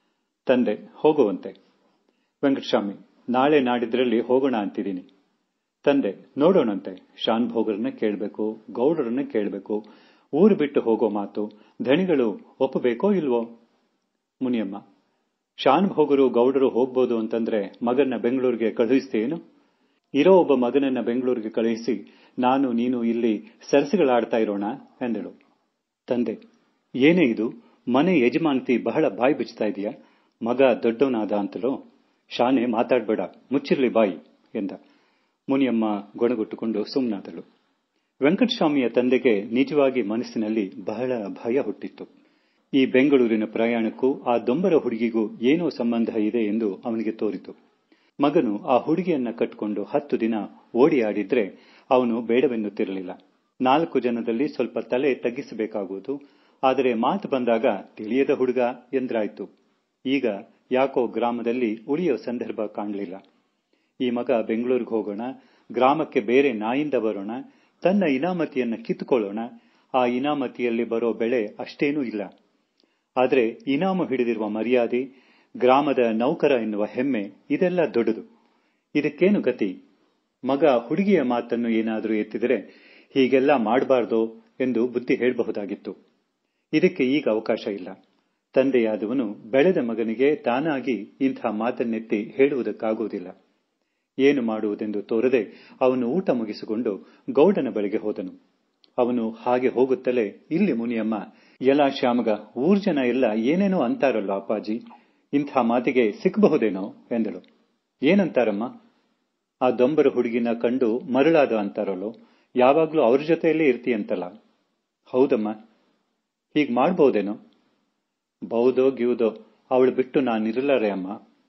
ತಂದೆ ಹೋಗುವಂತೆ ವೆಂಕಟಸ್ವಾಮಿ ನಾಳೆ ನಾಡಿದ್ರಲ್ಲಿ ಹೋಗೋಣ ಅಂತಿದ್ದೀನಿ ತಂದೆ ನೋಡೋಣಂತೆ ಶಾನ್ ಭೋಗರನ್ನ ಕೇಳಬೇಕು ಗೌಡರನ್ನ ಕೇಳಬೇಕು ಊರು ಬಿಟ್ಟು ಹೋಗೋ ಮಾತು ಧಣಿಗಳು ಒಪ್ಪಬೇಕೋ ಇಲ್ವೋ ಮುನಿಯಮ್ಮ ಶಾನ್ ಭೋಗರು ಗೌಡರು ಹೋಗ್ಬೋದು ಅಂತಂದ್ರೆ ಮಗನ್ನ ಬೆಂಗಳೂರಿಗೆ ಕಳುಹಿಸ್ತೇನು ಇರೋ ಒಬ್ಬ ಮಗನನ್ನ ಬೆಂಗಳೂರಿಗೆ ಕಳುಹಿಸಿ ನಾನು ನೀನು ಇಲ್ಲಿ ಸರಸುಗಳಾಡ್ತಾ ಇರೋಣ ಎಂದಳು ತಂದೆ ಏನೇ ಇದು ಮನೆ ಯಜಮಾನತಿ ಬಹಳ ಬಾಯಿ ಬಿಚ್ತಾ ಇದೆಯಾ ಮಗ ದೊಡ್ಡವನಾದ ಅಂತಲೋ ಶಾನೆ ಮಾತಾಡ್ಬೇಡ ಮುಚ್ಚಿರ್ಲಿ ಬಾಯಿ ಎಂದ ಮುನಿಯಮ್ಮ ಗೊಣಗುಟ್ಟುಕೊಂಡು ಸುಮ್ಮನಾದಳು ವೆಂಕಟಸ್ವಾಮಿಯ ತಂದೆಗೆ ನಿಜವಾಗಿ ಮನಸ್ಸಿನಲ್ಲಿ ಬಹಳ ಭಯ ಹುಟ್ಟಿತ್ತು ಈ ಬೆಂಗಳೂರಿನ ಪ್ರಯಾಣಕ್ಕೂ ಆ ದೊಂಬರ ಹುಡುಗಿಗೂ ಏನೋ ಸಂಬಂಧ ಇದೆ ಎಂದು ಅವನಿಗೆ ತೋರಿತು ಮಗನು ಆ ಹುಡುಗಿಯನ್ನ ಕಟ್ಟಿಕೊಂಡು ಹತ್ತು ದಿನ ಓಡಿ ಆಡಿದ್ರೆ ಅವನು ಬೇಡವೆನ್ನುತ್ತಿರಲಿಲ್ಲ ನಾಲ್ಕು ಜನದಲ್ಲಿ ಸ್ವಲ್ಪ ತಲೆ ತಗ್ಗಿಸಬೇಕಾಗುವುದು ಆದರೆ ಮಾತು ಬಂದಾಗ ತಿಳಿಯದ ಹುಡುಗ ಎಂದ್ರಾಯ್ತು ಈಗ ಯಾಕೋ ಗ್ರಾಮದಲ್ಲಿ ಉಳಿಯೋ ಸಂದರ್ಭ ಕಾಣಲಿಲ್ಲ ಈ ಮಗ ಬೆಂಗಳೂರಿಗೆ ಹೋಗೋಣ ಗ್ರಾಮಕ್ಕೆ ಬೇರೆ ನಾಯಿಂದ ಬರೋಣ ತನ್ನ ಇನಾಮತಿಯನ್ನ ಕಿತ್ತುಕೊಳ್ಳೋಣ ಆ ಇನಾಮತಿಯಲ್ಲಿ ಬರೋ ಬೆಳೆ ಅಷ್ಟೇನೂ ಇಲ್ಲ ಆದರೆ ಇನಾಮು ಹಿಡಿದಿರುವ ಮರ್ಯಾದೆ ಗ್ರಾಮದ ನೌಕರ ಎನ್ನುವ ಹೆಮ್ಮೆ ಇದೆಲ್ಲ ದೊಡ್ಡದು ಇದಕ್ಕೇನು ಗತಿ ಮಗ ಹುಡುಗಿಯ ಮಾತನ್ನು ಏನಾದರೂ ಎತ್ತಿದರೆ ಹೀಗೆಲ್ಲ ಮಾಡಬಾರ್ದೋ ಎಂದು ಬುದ್ಧಿ ಹೇಳಬಹುದಾಗಿತ್ತು ಇದಕ್ಕೆ ಈಗ ಅವಕಾಶ ಇಲ್ಲ ತಂದೆಯಾದವನು ಬೆಳೆದ ಮಗನಿಗೆ ತಾನಾಗಿ ಇಂಥ ಮಾತನ್ನೆತ್ತಿ ಹೇಳುವುದಕ್ಕಾಗುವುದಿಲ್ಲ ಏನು ಮಾಡುವುದೆಂದು ತೋರದೆ ಅವನು ಊಟ ಮುಗಿಸಿಕೊಂಡು ಗೌಡನ ಬಳಿಗೆ ಹೋದನು ಅವನು ಹಾಗೆ ಹೋಗುತ್ತಲೇ ಇಲ್ಲಿ ಮುನಿಯಮ್ಮ ಎಲ್ಲ ಶ್ಯಾಮಗ ಊರ್ ಜನ ಎಲ್ಲ ಏನೇನೋ ಅಂತಾರಲ್ಲ ಅಪ್ಪಾಜಿ ಇಂಥ ಮಾತಿಗೆ ಸಿಕ್ಕಬಹುದೇನೋ ಎಂದಳು ಏನಂತಾರಮ್ಮ ಆ ದೊಂಬರ ಹುಡುಗಿನ ಕಂಡು ಮರಳಾದ ಅಂತಾರಲ್ಲೋ ಯಾವಾಗ್ಲೂ ಅವ್ರ ಜೊತೆಯಲ್ಲೇ ಇರ್ತೀಯಂತಲ್ಲ ಹೌದಮ್ಮ ಹೀಗ್ ಮಾಡ್ಬಹುದೇನೋ ಬೌದೋ ಗಿವುದೋ ಅವಳು ಬಿಟ್ಟು ನಾನಿರಲಾರೆ ಅಮ್ಮ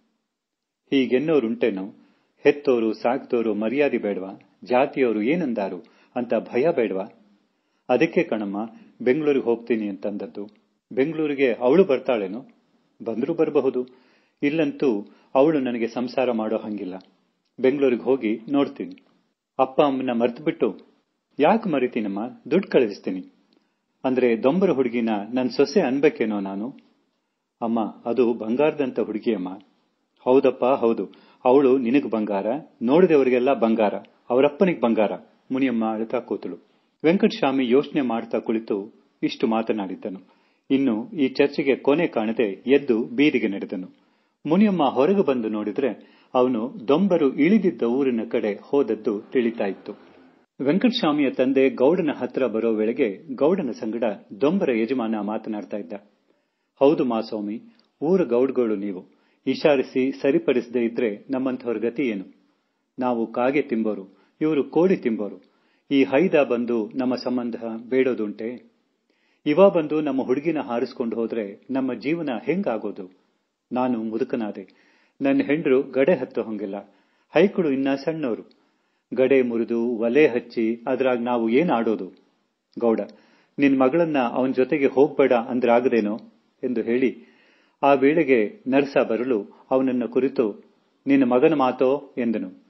ಹೀಗೆನ್ನೋರುಂಟೇನೋ ಹೆತ್ತೋರು ಸಾಕ್ತೋರು ಮರ್ಯಾದೆ ಬೇಡವಾ ಜಾತಿಯವರು ಏನಂದಾರು ಅಂತ ಭಯ ಬೇಡವಾ ಅದಕ್ಕೆ ಕಣಮ್ಮ ಬೆಂಗಳೂರಿಗೆ ಹೋಗ್ತೀನಿ ಅಂತಂದದ್ದು ಬೆಂಗಳೂರಿಗೆ ಅವಳು ಬರ್ತಾಳೇನೋ ಬಂದರೂ ಬರಬಹುದು ಇಲ್ಲಂತೂ ಅವಳು ನನಗೆ ಸಂಸಾರ ಮಾಡೋ ಹಂಗಿಲ್ಲ ಬೆಂಗಳೂರಿಗೆ ಹೋಗಿ ನೋಡ್ತೀನಿ ಅಪ್ಪ ಅಮ್ಮನ ಮರ್ತ್ಬಿಟ್ಟು ಯಾಕೆ ಮರಿತೀನಮ್ಮ ದುಡ್ಡು ಕಳಿಸ್ತೀನಿ ಅಂದ್ರೆ ದೊಂಬರ ಹುಡುಗಿನ ನನ್ನ ಸೊಸೆ ಅನ್ಬೇಕೇನೋ ನಾನು ಅಮ್ಮ ಅದು ಬಂಗಾರದಂತ ಹುಡುಗಿಯಮ್ಮ ಹೌದಪ್ಪ ಹೌದು ಅವಳು ನಿನಗ್ ಬಂಗಾರ ನೋಡಿದವರಿಗೆಲ್ಲ ಬಂಗಾರ ಅವರಪ್ಪನಿಗೆ ಬಂಗಾರ ಮುನಿಯಮ್ಮ ಅಳ್ತಾ ಕೂತಳು ವೆಂಕಟಸ್ವಾಮಿ ಯೋಚನೆ ಮಾಡ್ತಾ ಕುಳಿತು ಇಷ್ಟು ಮಾತನಾಡಿದ್ದನು ಇನ್ನು ಈ ಚರ್ಚೆಗೆ ಕೊನೆ ಕಾಣದೆ ಎದ್ದು ಬೀದಿಗೆ ನಡೆದನು ಮುನಿಯಮ್ಮ ಹೊರಗೆ ಬಂದು ನೋಡಿದ್ರೆ ಅವನು ದೊಂಬರು ಇಳಿದಿದ್ದ ಊರಿನ ಕಡೆ ಹೋದದ್ದು ತಿಳಿತಾ ಇತ್ತು ವೆಂಕಟಸ್ವಾಮಿಯ ತಂದೆ ಗೌಡನ ಹತ್ರ ಬರೋ ವೇಳೆಗೆ ಗೌಡನ ಸಂಗಡ ದೊಂಬರ ಯಜಮಾನ ಮಾತನಾಡ್ತಾ ಇದ್ದ ಹೌದು ಮಾಸ್ವಾಮಿ ಊರ ಗೌಡ್ಗಳು ನೀವು ಇಶಾರಿಸಿ ಸರಿಪಡಿಸದೇ ಇದ್ರೆ ನಮ್ಮಂಥವ್ರ ಗತಿ ಏನು ನಾವು ಕಾಗೆ ತಿಂಬೋರು ಇವರು ಕೋಳಿ ತಿಂಬೋರು ಈ ಹೈದ ಬಂದು ನಮ್ಮ ಸಂಬಂಧ ಬೇಡೋದುಂಟೆ ಇವ ಬಂದು ನಮ್ಮ ಹುಡುಗಿನ ಹಾರಿಸ್ಕೊಂಡು ಹೋದ್ರೆ ನಮ್ಮ ಜೀವನ ಹೆಂಗಾಗೋದು ನಾನು ಮುದುಕನಾದೆ ನನ್ನ ಹೆಂಡ್ರು ಗಡೆ ಹತ್ತೋ ಹಂಗಿಲ್ಲ ಹೈಕಳು ಇನ್ನ ಸಣ್ಣವರು ಗಡೆ ಮುರಿದು ಒಲೆ ಹಚ್ಚಿ ಅದ್ರಾಗ ನಾವು ಏನ್ ಆಡೋದು ಗೌಡ ನಿನ್ ಮಗಳನ್ನ ಅವನ ಜೊತೆಗೆ ಹೋಗ್ಬೇಡ ಅಂದ್ರಾಗದೇನೋ ಎಂದು ಹೇಳಿ ಆ ವೇಳೆಗೆ ನರ್ಸ ಬರಲು ಅವನನ್ನ ಕುರಿತು ನಿನ್ನ ಮಗನ ಮಾತೋ ಎಂದನು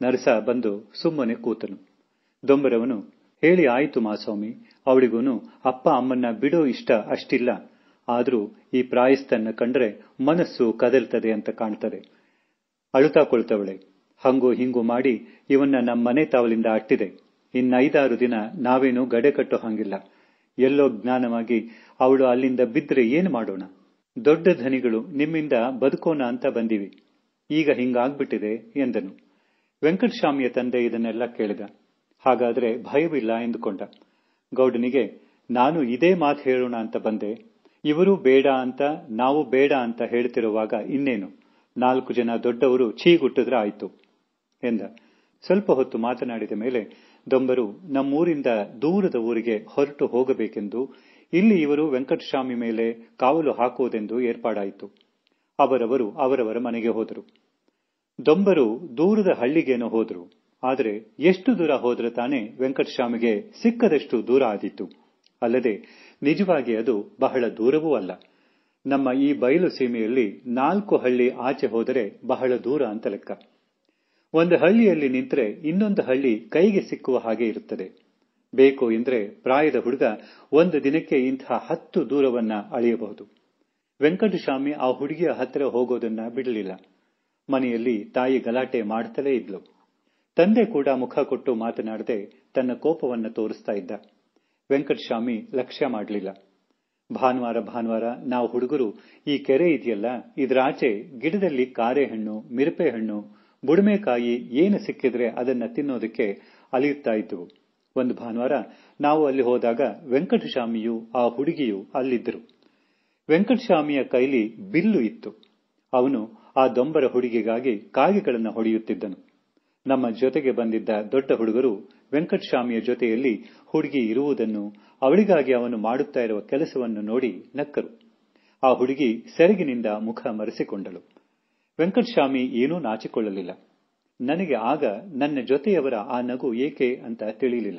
ನರಸ ಬಂದು ಸುಮ್ಮನೆ ಕೂತನು ದೊಂಬರವನು ಹೇಳಿ ಆಯಿತು ಮಾಸ್ವಾಮಿ ಅವಳಿಗೂನು ಅಪ್ಪ ಅಮ್ಮನ್ನ ಬಿಡೋ ಇಷ್ಟ ಅಷ್ಟಿಲ್ಲ ಆದ್ರೂ ಈ ಪ್ರಾಯಸ್ಥನ್ನ ಕಂಡ್ರೆ ಮನಸ್ಸು ಕದಲ್ತದೆ ಅಂತ ಕಾಣ್ತದೆ ಅಳುತ್ತಾ ಕೊಳ್ತವಳೆ ಹಂಗು ಹಿಂಗು ಮಾಡಿ ಇವನ್ನ ನಮ್ಮ ಮನೆ ತಾವಲಿಂದ ಅಟ್ಟಿದೆ ಇನ್ನೈದಾರು ದಿನ ನಾವೇನು ಗಡೆ ಕಟ್ಟೋ ಹಂಗಿಲ್ಲ ಎಲ್ಲೋ ಜ್ಞಾನವಾಗಿ ಅವಳು ಅಲ್ಲಿಂದ ಬಿದ್ರೆ ಏನು ಮಾಡೋಣ ದೊಡ್ಡ ಧನಿಗಳು ನಿಮ್ಮಿಂದ ಬದುಕೋಣ ಅಂತ ಬಂದಿವಿ ಈಗ ಹಿಂಗಾಗ್ಬಿಟ್ಟಿದೆ ಎಂದನು ವೆಂಕಟಸ್ವಾಮಿಯ ತಂದೆ ಇದನ್ನೆಲ್ಲ ಕೇಳಿದ ಹಾಗಾದ್ರೆ ಭಯವಿಲ್ಲ ಎಂದುಕೊಂಡ ಗೌಡನಿಗೆ ನಾನು ಇದೇ ಮಾತು ಹೇಳೋಣ ಅಂತ ಬಂದೆ ಇವರು ಬೇಡ ಅಂತ ನಾವು ಬೇಡ ಅಂತ ಹೇಳ್ತಿರುವಾಗ ಇನ್ನೇನು ನಾಲ್ಕು ಜನ ದೊಡ್ಡವರು ಛೀಗುಟ್ಟಿದ್ರೆ ಆಯ್ತು ಎಂದ ಸ್ವಲ್ಪ ಹೊತ್ತು ಮಾತನಾಡಿದ ಮೇಲೆ ದೊಂಬರು ನಮ್ಮೂರಿಂದ ದೂರದ ಊರಿಗೆ ಹೊರಟು ಹೋಗಬೇಕೆಂದು ಇಲ್ಲಿ ಇವರು ವೆಂಕಟಸ್ವಾಮಿ ಮೇಲೆ ಕಾವಲು ಹಾಕುವುದೆಂದು ಏರ್ಪಾಡಾಯಿತು ಅವರವರು ಅವರವರ ಮನೆಗೆ ಹೋದರು ದೊಂಬರು ದೂರದ ಹಳ್ಳಿಗೇನೋ ಹೋದರು ಆದರೆ ಎಷ್ಟು ದೂರ ಹೋದ್ರೆ ತಾನೇ ವೆಂಕಟಸ್ವಾಮಿಗೆ ಸಿಕ್ಕದಷ್ಟು ದೂರ ಆದೀತು ಅಲ್ಲದೆ ನಿಜವಾಗಿ ಅದು ಬಹಳ ದೂರವೂ ಅಲ್ಲ ನಮ್ಮ ಈ ಬಯಲು ಸೀಮೆಯಲ್ಲಿ ನಾಲ್ಕು ಹಳ್ಳಿ ಆಚೆ ಹೋದರೆ ಬಹಳ ದೂರ ಅಂತ ಲೆಕ್ಕ ಒಂದು ಹಳ್ಳಿಯಲ್ಲಿ ನಿಂತರೆ ಇನ್ನೊಂದು ಹಳ್ಳಿ ಕೈಗೆ ಸಿಕ್ಕುವ ಹಾಗೆ ಇರುತ್ತದೆ ಬೇಕು ಎಂದ್ರೆ ಪ್ರಾಯದ ಹುಡುಗ ಒಂದು ದಿನಕ್ಕೆ ಇಂತಹ ಹತ್ತು ದೂರವನ್ನ ಅಳೆಯಬಹುದು ವೆಂಕಟಸ್ವಾಮಿ ಆ ಹುಡುಗಿಯ ಹತ್ತಿರ ಹೋಗೋದನ್ನ ಬಿಡಲಿಲ್ಲ ಮನೆಯಲ್ಲಿ ತಾಯಿ ಗಲಾಟೆ ಮಾಡ್ತಲೇ ಇದ್ಲು ತಂದೆ ಕೂಡ ಮುಖ ಕೊಟ್ಟು ಮಾತನಾಡದೆ ತನ್ನ ಕೋಪವನ್ನ ತೋರಿಸ್ತಾ ಇದ್ದ ವೆಂಕಟಸ್ವಾಮಿ ಲಕ್ಷ್ಯ ಮಾಡಲಿಲ್ಲ ಭಾನುವಾರ ಭಾನುವಾರ ನಾವು ಹುಡುಗರು ಈ ಕೆರೆ ಇದೆಯಲ್ಲ ಇದರಾಚೆ ಗಿಡದಲ್ಲಿ ಕಾರೆ ಹಣ್ಣು ಮಿರಪೆ ಹಣ್ಣು ಬುಡಮೆಕಾಯಿ ಏನು ಸಿಕ್ಕಿದ್ರೆ ಅದನ್ನ ತಿನ್ನೋದಕ್ಕೆ ಅಲಿಯುತ್ತಾ ಇದ್ದವು ಒಂದು ಭಾನುವಾರ ನಾವು ಅಲ್ಲಿ ಹೋದಾಗ ವೆಂಕಟಸ್ವಾಮಿಯು ಆ ಹುಡುಗಿಯು ಅಲ್ಲಿದ್ದರು ವೆಂಕಟಸ್ವಾಮಿಯ ಕೈಲಿ ಬಿಲ್ಲು ಇತ್ತು ಅವನು ಆ ದೊಂಬರ ಹುಡುಗಿಗಾಗಿ ಕಾಗೆಗಳನ್ನು ಹೊಡೆಯುತ್ತಿದ್ದನು ನಮ್ಮ ಜೊತೆಗೆ ಬಂದಿದ್ದ ದೊಡ್ಡ ಹುಡುಗರು ವೆಂಕಟಸ್ವಾಮಿಯ ಜೊತೆಯಲ್ಲಿ ಹುಡುಗಿ ಇರುವುದನ್ನು ಅವಳಿಗಾಗಿ ಅವನು ಮಾಡುತ್ತಾ ಇರುವ ಕೆಲಸವನ್ನು ನೋಡಿ ನಕ್ಕರು ಆ ಹುಡುಗಿ ಸೆರಗಿನಿಂದ ಮುಖ ಮರೆಸಿಕೊಂಡಳು ವೆಂಕಟಸ್ವಾಮಿ ಏನೂ ನಾಚಿಕೊಳ್ಳಲಿಲ್ಲ ನನಗೆ ಆಗ ನನ್ನ ಜೊತೆಯವರ ಆ ನಗು ಏಕೆ ಅಂತ ತಿಳಿಯಲಿಲ್ಲ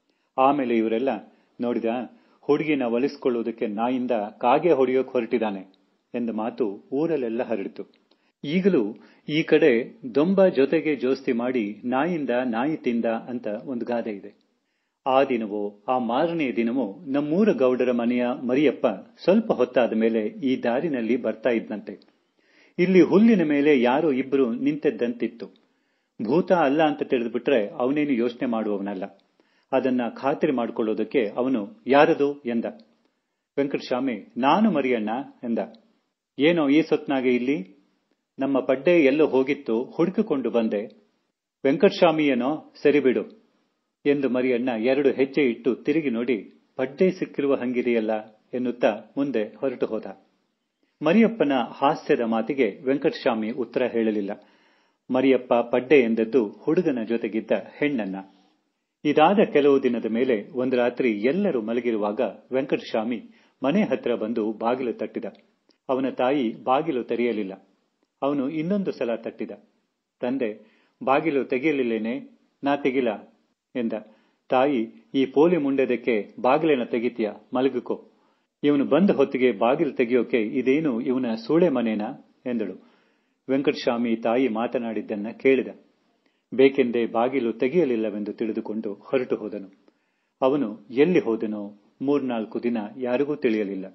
ಆಮೇಲೆ ಇವರೆಲ್ಲ ನೋಡಿದ ಹುಡುಗಿನ ಒಲಿಸಿಕೊಳ್ಳುವುದಕ್ಕೆ ನಾಯಿಂದ ಕಾಗೆ ಹೊಡೆಯೋಕ್ ಹೊರಟಿದ್ದಾನೆ ಎಂದ ಮಾತು ಊರಲ್ಲೆಲ್ಲ ಹರಡಿತು ಈಗಲೂ ಈ ಕಡೆ ದೊಂಬ ಜೊತೆಗೆ ಜೋಸ್ತಿ ಮಾಡಿ ನಾಯಿಂದ ನಾಯಿ ತಿಂದ ಅಂತ ಒಂದು ಗಾದೆ ಇದೆ ಆ ದಿನವೋ ಆ ಮಾರನೆಯ ದಿನವೋ ನಮ್ಮೂರ ಗೌಡರ ಮನೆಯ ಮರಿಯಪ್ಪ ಸ್ವಲ್ಪ ಹೊತ್ತಾದ ಮೇಲೆ ಈ ದಾರಿನಲ್ಲಿ ಬರ್ತಾ ಇದ್ದಂತೆ ಇಲ್ಲಿ ಹುಲ್ಲಿನ ಮೇಲೆ ಯಾರೋ ಇಬ್ಬರು ನಿಂತಿದ್ದಂತಿತ್ತು ಭೂತ ಅಲ್ಲ ಅಂತ ತಿಳಿದ್ಬಿಟ್ರೆ ಅವನೇನು ಯೋಚನೆ ಮಾಡುವವನಲ್ಲ ಅದನ್ನ ಖಾತ್ರಿ ಮಾಡಿಕೊಳ್ಳೋದಕ್ಕೆ ಅವನು ಯಾರದು ಎಂದ ವೆಂಕಟಸ್ವಾಮಿ ನಾನು ಮರಿಯಣ್ಣ ಎಂದ ಏನೋ ಈ ಸೊತ್ನಾಗೆ ಇಲ್ಲಿ ನಮ್ಮ ಪಡ್ಡೆ ಎಲ್ಲೋ ಹೋಗಿತ್ತು ಹುಡುಕಿಕೊಂಡು ಬಂದೆ ವೆಂಕಟಸ್ವಾಮಿ ಏನೋ ಸರಿ ಬಿಡು ಎಂದು ಮರಿಯಣ್ಣ ಎರಡು ಹೆಜ್ಜೆ ಇಟ್ಟು ತಿರುಗಿ ನೋಡಿ ಪಡ್ಡೆ ಸಿಕ್ಕಿರುವ ಹಂಗಿದೆಯಲ್ಲ ಎನ್ನುತ್ತಾ ಮುಂದೆ ಹೊರಟು ಹೋದ ಮರಿಯಪ್ಪನ ಹಾಸ್ಯದ ಮಾತಿಗೆ ವೆಂಕಟಸ್ವಾಮಿ ಉತ್ತರ ಹೇಳಲಿಲ್ಲ ಮರಿಯಪ್ಪ ಪಡ್ಡೆ ಎಂದದ್ದು ಹುಡುಗನ ಜೊತೆಗಿದ್ದ ಹೆಣ್ಣನ್ನ ಇದಾದ ಕೆಲವು ದಿನದ ಮೇಲೆ ಒಂದು ರಾತ್ರಿ ಎಲ್ಲರೂ ಮಲಗಿರುವಾಗ ವೆಂಕಟಸ್ವಾಮಿ ಮನೆ ಹತ್ರ ಬಂದು ಬಾಗಿಲು ತಟ್ಟಿದ ಅವನ ತಾಯಿ ಬಾಗಿಲು ತೆರೆಯಲಿಲ್ಲ ಅವನು ಇನ್ನೊಂದು ಸಲ ತಟ್ಟಿದ ತಂದೆ ಬಾಗಿಲು ತೆಗೆಯಲಿಲ್ಲೇನೆ ನಾ ತೆಗಿಲ ಎಂದ ತಾಯಿ ಈ ಪೋಲಿ ಮುಂಡೆದಕ್ಕೆ ಬಾಗಿಲೇನ ತೆಗಿತೀಯ ಮಲಗಿಕೋ ಇವನು ಬಂದ ಹೊತ್ತಿಗೆ ಬಾಗಿಲು ತೆಗೆಯೋಕೆ ಇದೇನು ಇವನ ಸೂಳೆ ಮನೇನಾ ಎಂದಳು ವೆಂಕಟಸ್ವಾಮಿ ತಾಯಿ ಮಾತನಾಡಿದ್ದನ್ನ ಕೇಳಿದ ಬೇಕೆಂದೇ ಬಾಗಿಲು ತೆಗೆಯಲಿಲ್ಲವೆಂದು ತಿಳಿದುಕೊಂಡು ಹೊರಟು ಹೋದನು ಅವನು ಎಲ್ಲಿ ಹೋದನೋ ಮೂರ್ನಾಲ್ಕು ದಿನ ಯಾರಿಗೂ ತಿಳಿಯಲಿಲ್ಲ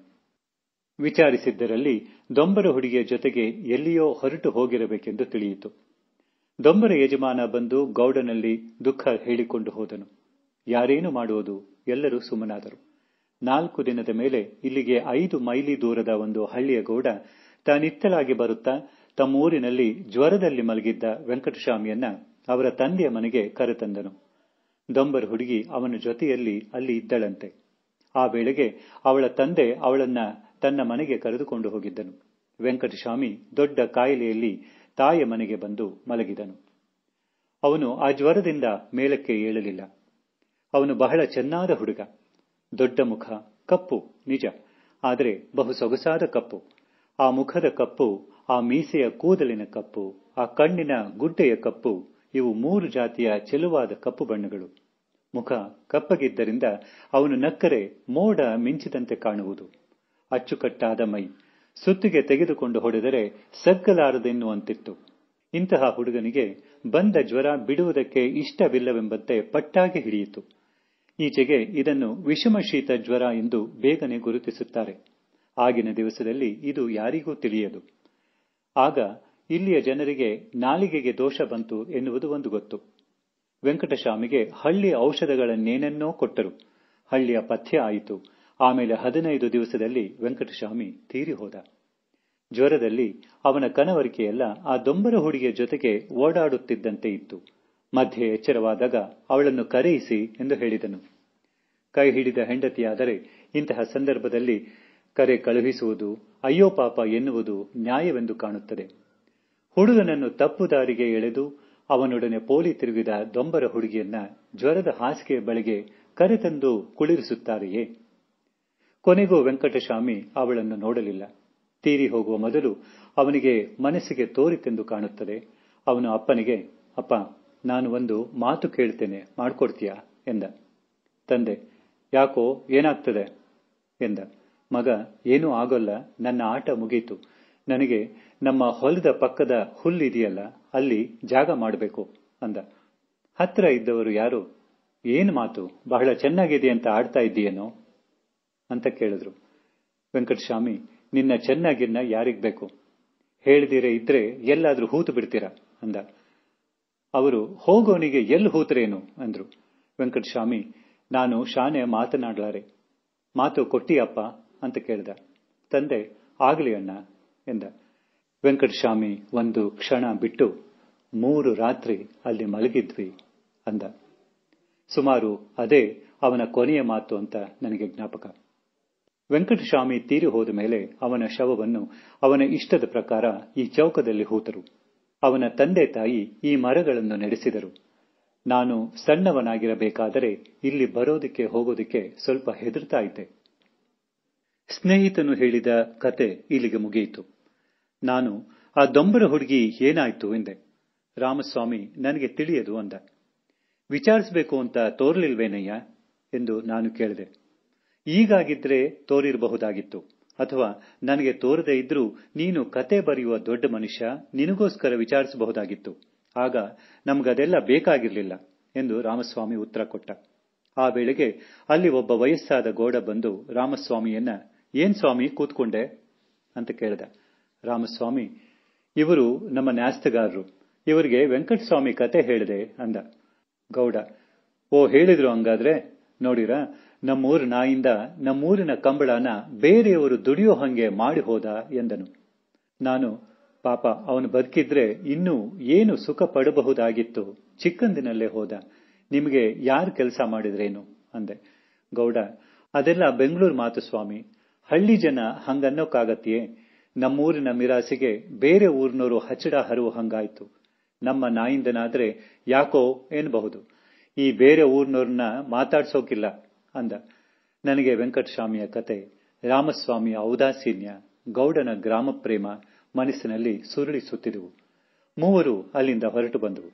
ವಿಚಾರಿಸಿದ್ದರಲ್ಲಿ ದೊಂಬರ ಹುಡುಗಿಯ ಜೊತೆಗೆ ಎಲ್ಲಿಯೋ ಹೊರಟು ಹೋಗಿರಬೇಕೆಂದು ತಿಳಿಯಿತು ದೊಂಬರ ಯಜಮಾನ ಬಂದು ಗೌಡನಲ್ಲಿ ದುಃಖ ಹೇಳಿಕೊಂಡು ಹೋದನು ಯಾರೇನು ಮಾಡುವುದು ಎಲ್ಲರೂ ಸುಮ್ಮನಾದರು ನಾಲ್ಕು ದಿನದ ಮೇಲೆ ಇಲ್ಲಿಗೆ ಐದು ಮೈಲಿ ದೂರದ ಒಂದು ಹಳ್ಳಿಯ ಗೌಡ ತಾನಿತ್ತಲಾಗಿ ಬರುತ್ತಾ ತಮ್ಮೂರಿನಲ್ಲಿ ಜ್ವರದಲ್ಲಿ ಮಲಗಿದ್ದ ವೆಂಕಟಸ್ವಾಮಿಯನ್ನ ಅವರ ತಂದೆಯ ಮನೆಗೆ ಕರೆತಂದನು ದೊಂಬರ ಹುಡುಗಿ ಅವನ ಜೊತೆಯಲ್ಲಿ ಅಲ್ಲಿ ಇದ್ದಳಂತೆ ಆ ವೇಳೆಗೆ ಅವಳ ತಂದೆ ಅವಳನ್ನ ತನ್ನ ಮನೆಗೆ ಕರೆದುಕೊಂಡು ಹೋಗಿದ್ದನು ವೆಂಕಟಸ್ವಾಮಿ ದೊಡ್ಡ ಕಾಯಿಲೆಯಲ್ಲಿ ತಾಯಿಯ ಮನೆಗೆ ಬಂದು ಮಲಗಿದನು ಅವನು ಆ ಜ್ವರದಿಂದ ಮೇಲಕ್ಕೆ ಏಳಲಿಲ್ಲ ಅವನು ಬಹಳ ಚೆನ್ನಾದ ಹುಡುಗ ದೊಡ್ಡ ಮುಖ ಕಪ್ಪು ನಿಜ ಆದರೆ ಬಹು ಸೊಗಸಾದ ಕಪ್ಪು ಆ ಮುಖದ ಕಪ್ಪು ಆ ಮೀಸೆಯ ಕೂದಲಿನ ಕಪ್ಪು ಆ ಕಣ್ಣಿನ ಗುಡ್ಡೆಯ ಕಪ್ಪು ಇವು ಮೂರು ಜಾತಿಯ ಚೆಲುವಾದ ಕಪ್ಪು ಬಣ್ಣಗಳು ಮುಖ ಕಪ್ಪಗಿದ್ದರಿಂದ ಅವನು ನಕ್ಕರೆ ಮೋಡ ಮಿಂಚಿದಂತೆ ಕಾಣುವುದು ಅಚ್ಚುಕಟ್ಟಾದ ಮೈ ಸುತ್ತಿಗೆ ತೆಗೆದುಕೊಂಡು ಹೊಡೆದರೆ ಸಗ್ಗಲಾರದೆನ್ನುವಂತಿತ್ತು ಇಂತಹ ಹುಡುಗನಿಗೆ ಬಂದ ಜ್ವರ ಬಿಡುವುದಕ್ಕೆ ಇಷ್ಟವಿಲ್ಲವೆಂಬಂತೆ ಪಟ್ಟಾಗಿ ಹಿಡಿಯಿತು ಈಚೆಗೆ ಇದನ್ನು ವಿಷಮಶೀತ ಜ್ವರ ಎಂದು ಬೇಗನೆ ಗುರುತಿಸುತ್ತಾರೆ ಆಗಿನ ದಿವಸದಲ್ಲಿ ಇದು ಯಾರಿಗೂ ತಿಳಿಯದು ಆಗ ಇಲ್ಲಿಯ ಜನರಿಗೆ ನಾಲಿಗೆಗೆ ದೋಷ ಬಂತು ಎನ್ನುವುದು ಒಂದು ಗೊತ್ತು ವೆಂಕಟಸ್ವಾಮಿಗೆ ಹಳ್ಳಿಯ ಔಷಧಗಳನ್ನೇನೆನ್ನೋ ಕೊಟ್ಟರು ಹಳ್ಳಿಯ ಪಥ್ಯ ಆಯಿತು ಆಮೇಲೆ ಹದಿನೈದು ದಿವಸದಲ್ಲಿ ವೆಂಕಟಸ್ವಾಮಿ ತೀರಿ ಹೋದ ಜ್ವರದಲ್ಲಿ ಅವನ ಕನವರಿಕೆಯೆಲ್ಲ ಆ ದೊಂಬರ ಹುಡುಗಿಯ ಜೊತೆಗೆ ಓಡಾಡುತ್ತಿದ್ದಂತೆ ಇತ್ತು ಮಧ್ಯೆ ಎಚ್ಚರವಾದಾಗ ಅವಳನ್ನು ಕರೆಯಿಸಿ ಎಂದು ಹೇಳಿದನು ಕೈ ಹಿಡಿದ ಹೆಂಡತಿಯಾದರೆ ಇಂತಹ ಸಂದರ್ಭದಲ್ಲಿ ಕರೆ ಕಳುಹಿಸುವುದು ಅಯ್ಯೋ ಪಾಪ ಎನ್ನುವುದು ನ್ಯಾಯವೆಂದು ಕಾಣುತ್ತದೆ ಹುಡುಗನನ್ನು ತಪ್ಪು ದಾರಿಗೆ ಎಳೆದು ಅವನೊಡನೆ ಪೋಲಿ ತಿರುಗಿದ ದೊಂಬರ ಹುಡುಗಿಯನ್ನ ಜ್ವರದ ಹಾಸಿಗೆಯ ಬಳಿಗೆ ಕರೆತಂದು ಕುಳಿರಿಸುತ್ತಾರೆಯೇ ಕೊನೆಗೂ ವೆಂಕಟಸ್ವಾಮಿ ಅವಳನ್ನು ನೋಡಲಿಲ್ಲ ತೀರಿ ಹೋಗುವ ಮೊದಲು ಅವನಿಗೆ ಮನಸ್ಸಿಗೆ ತೋರಿತೆಂದು ಕಾಣುತ್ತದೆ ಅವನು ಅಪ್ಪನಿಗೆ ಅಪ್ಪ ನಾನು ಒಂದು ಮಾತು ಕೇಳ್ತೇನೆ ಮಾಡ್ಕೊಡ್ತೀಯಾ ಎಂದ ತಂದೆ ಯಾಕೋ ಏನಾಗ್ತದೆ ಎಂದ ಮಗ ಏನೂ ಆಗೋಲ್ಲ ನನ್ನ ಆಟ ಮುಗೀತು ನನಗೆ ನಮ್ಮ ಹೊಲದ ಪಕ್ಕದ ಹುಲ್ಲಿದೆಯಲ್ಲ ಅಲ್ಲಿ ಜಾಗ ಮಾಡಬೇಕು ಅಂದ ಹತ್ರ ಇದ್ದವರು ಯಾರು ಏನು ಮಾತು ಬಹಳ ಚೆನ್ನಾಗಿದೆ ಅಂತ ಆಡ್ತಾ ಇದ್ದೀಯೇನೋ ಅಂತ ಕೇಳಿದ್ರು ವೆಂಕಟಸ್ವಾಮಿ ನಿನ್ನ ಚೆನ್ನಾಗಿನ್ನ ಯಾರಿಗ್ ಬೇಕು ಹೇಳ್ದಿರೇ ಇದ್ರೆ ಎಲ್ಲಾದ್ರೂ ಹೂತು ಬಿಡ್ತೀರಾ ಅಂದ ಅವರು ಹೋಗೋನಿಗೆ ಎಲ್ಲಿ ಹೂತ್ರೇನು ಅಂದ್ರು ವೆಂಕಟಸ್ವಾಮಿ ನಾನು ಶಾನೆ ಮಾತನಾಡ್ಲಾರೆ ಮಾತು ಕೊಟ್ಟಿಯಪ್ಪ ಅಂತ ಕೇಳ್ದ ತಂದೆ ಆಗ್ಲಿ ಅಣ್ಣ ಎಂದ ವೆಂಕಟಸ್ವಾಮಿ ಒಂದು ಕ್ಷಣ ಬಿಟ್ಟು ಮೂರು ರಾತ್ರಿ ಅಲ್ಲಿ ಮಲಗಿದ್ವಿ ಅಂದ ಸುಮಾರು ಅದೇ ಅವನ ಕೊನೆಯ ಮಾತು ಅಂತ ನನಗೆ ಜ್ಞಾಪಕ ವೆಂಕಟಸ್ವಾಮಿ ತೀರಿ ಹೋದ ಮೇಲೆ ಅವನ ಶವವನ್ನು ಅವನ ಇಷ್ಟದ ಪ್ರಕಾರ ಈ ಚೌಕದಲ್ಲಿ ಹೂತರು ಅವನ ತಂದೆ ತಾಯಿ ಈ ಮರಗಳನ್ನು ನಡೆಸಿದರು ನಾನು ಸಣ್ಣವನಾಗಿರಬೇಕಾದರೆ ಇಲ್ಲಿ ಬರೋದಕ್ಕೆ ಹೋಗೋದಕ್ಕೆ ಸ್ವಲ್ಪ ಹೆದರ್ತಾ ಇದ್ದೆ ಸ್ನೇಹಿತನು ಹೇಳಿದ ಕತೆ ಇಲ್ಲಿಗೆ ಮುಗಿಯಿತು ನಾನು ಆ ದೊಂಬರ ಹುಡುಗಿ ಏನಾಯ್ತು ಎಂದೆ ರಾಮಸ್ವಾಮಿ ನನಗೆ ತಿಳಿಯದು ಅಂದ ವಿಚಾರಿಸಬೇಕು ಅಂತ ತೋರ್ಲಿಲ್ವೇನಯ್ಯ ಎಂದು ನಾನು ಕೇಳಿದೆ ಈಗಾಗಿದ್ರೆ ತೋರಿರಬಹುದಾಗಿತ್ತು ಅಥವಾ ನನಗೆ ತೋರದೇ ಇದ್ರೂ ನೀನು ಕತೆ ಬರೆಯುವ ದೊಡ್ಡ ಮನುಷ್ಯ ನಿನಗೋಸ್ಕರ ವಿಚಾರಿಸಬಹುದಾಗಿತ್ತು ಆಗ ನಮಗದೆಲ್ಲ ಬೇಕಾಗಿರಲಿಲ್ಲ ಎಂದು ರಾಮಸ್ವಾಮಿ ಉತ್ತರ ಕೊಟ್ಟ ಆ ವೇಳೆಗೆ ಅಲ್ಲಿ ಒಬ್ಬ ವಯಸ್ಸಾದ ಗೋಡ ಬಂದು ರಾಮಸ್ವಾಮಿಯನ್ನ ಏನ್ ಸ್ವಾಮಿ ಕೂತ್ಕೊಂಡೆ ಅಂತ ಕೇಳಿದ ರಾಮಸ್ವಾಮಿ ಇವರು ನಮ್ಮ ನ್ಯಾಸ್ತಗಾರರು ಇವರಿಗೆ ವೆಂಕಟಸ್ವಾಮಿ ಕತೆ ಹೇಳಿದೆ ಅಂದ ಗೌಡ ಓ ಹೇಳಿದ್ರು ಹಂಗಾದ್ರೆ ನೋಡಿರ ನಮ್ಮೂರ ನಾಯಿಂದ ನಮ್ಮೂರಿನ ಕಂಬಳನ ಬೇರೆಯವರು ದುಡಿಯೋ ಹಂಗೆ ಮಾಡಿ ಹೋದ ಎಂದನು ನಾನು ಪಾಪ ಅವನು ಬದುಕಿದ್ರೆ ಇನ್ನೂ ಏನು ಸುಖ ಪಡಬಹುದಾಗಿತ್ತು ಚಿಕ್ಕಂದಿನಲ್ಲೇ ಹೋದ ನಿಮಗೆ ಯಾರು ಕೆಲಸ ಮಾಡಿದ್ರೇನು ಅಂದೆ ಗೌಡ ಅದೆಲ್ಲ ಬೆಂಗಳೂರು ಮಾತು ಸ್ವಾಮಿ ಹಳ್ಳಿ ಜನ ಹಂಗನ್ನೋಕ್ಕಾಗತ್ತೆಯೇ ನಮ್ಮೂರಿನ ಮಿರಾಸಿಗೆ ಬೇರೆ ಊರಿನವರು ಹಚ್ಚಡ ಹರುವ ಹಂಗಾಯ್ತು ನಮ್ಮ ನಾಯಿಂದನಾದ್ರೆ ಯಾಕೋ ಎನ್ನಬಹುದು ಈ ಬೇರೆ ಊರಿನವ್ರನ್ನ ಮಾತಾಡ್ಸೋಕಿಲ್ಲ ಅಂದ ನನಗೆ ವೆಂಕಟಸ್ವಾಮಿಯ ಕತೆ ರಾಮಸ್ವಾಮಿಯ ಔದಾಸೀನ್ಯ ಗೌಡನ ಗ್ರಾಮ ಪ್ರೇಮ ಮನಸ್ಸಿನಲ್ಲಿ ಸುರುಳಿಸುತ್ತಿದ್ದವು ಮೂವರು ಅಲ್ಲಿಂದ ಹೊರಟು ಬಂದವು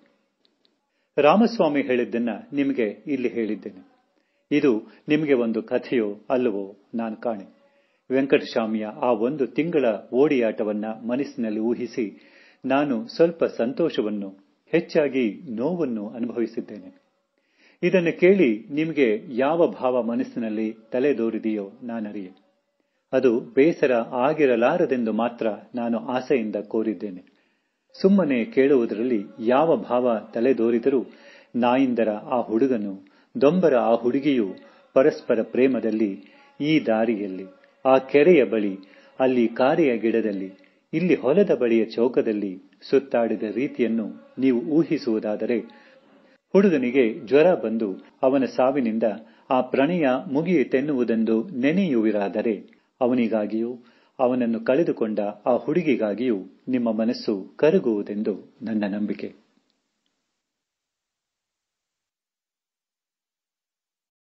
ರಾಮಸ್ವಾಮಿ ಹೇಳಿದ್ದನ್ನ ನಿಮಗೆ ಇಲ್ಲಿ ಹೇಳಿದ್ದೇನೆ ಇದು ನಿಮಗೆ ಒಂದು ಕಥೆಯೋ ಅಲ್ಲವೋ ನಾನು ಕಾಣೆ ವೆಂಕಟಸ್ವಾಮಿಯ ಆ ಒಂದು ತಿಂಗಳ ಓಡಿಯಾಟವನ್ನ ಮನಸ್ಸಿನಲ್ಲಿ ಊಹಿಸಿ ನಾನು ಸ್ವಲ್ಪ ಸಂತೋಷವನ್ನು ಹೆಚ್ಚಾಗಿ ನೋವನ್ನು ಅನುಭವಿಸಿದ್ದೇನೆ ಇದನ್ನು ಕೇಳಿ ನಿಮಗೆ ಯಾವ ಭಾವ ಮನಸ್ಸಿನಲ್ಲಿ ತಲೆದೋರಿದೆಯೋ ನಾನರಿಯೆ ಅದು ಬೇಸರ ಆಗಿರಲಾರದೆಂದು ಮಾತ್ರ ನಾನು ಆಸೆಯಿಂದ ಕೋರಿದ್ದೇನೆ ಸುಮ್ಮನೆ ಕೇಳುವುದರಲ್ಲಿ ಯಾವ ಭಾವ ತಲೆದೋರಿದರೂ ನಾಯಿಂದರ ಆ ಹುಡುಗನು ದೊಂಬರ ಆ ಹುಡುಗಿಯು ಪರಸ್ಪರ ಪ್ರೇಮದಲ್ಲಿ ಈ ದಾರಿಯಲ್ಲಿ ಆ ಕೆರೆಯ ಬಳಿ ಅಲ್ಲಿ ಕಾರೆಯ ಗಿಡದಲ್ಲಿ ಇಲ್ಲಿ ಹೊಲದ ಬಳಿಯ ಚೌಕದಲ್ಲಿ ಸುತ್ತಾಡಿದ ರೀತಿಯನ್ನು ನೀವು ಊಹಿಸುವುದಾದರೆ ಹುಡುಗನಿಗೆ ಜ್ವರ ಬಂದು ಅವನ ಸಾವಿನಿಂದ ಆ ಪ್ರಣಯ ಮುಗಿಯಿತೆನ್ನುವುದೆಂದು ನೆನೆಯುವಿರಾದರೆ ಅವನಿಗಾಗಿಯೂ ಅವನನ್ನು ಕಳೆದುಕೊಂಡ ಆ ಹುಡುಗಿಗಾಗಿಯೂ ನಿಮ್ಮ ಮನಸ್ಸು ಕರಗುವುದೆಂದು ನನ್ನ ನಂಬಿಕೆ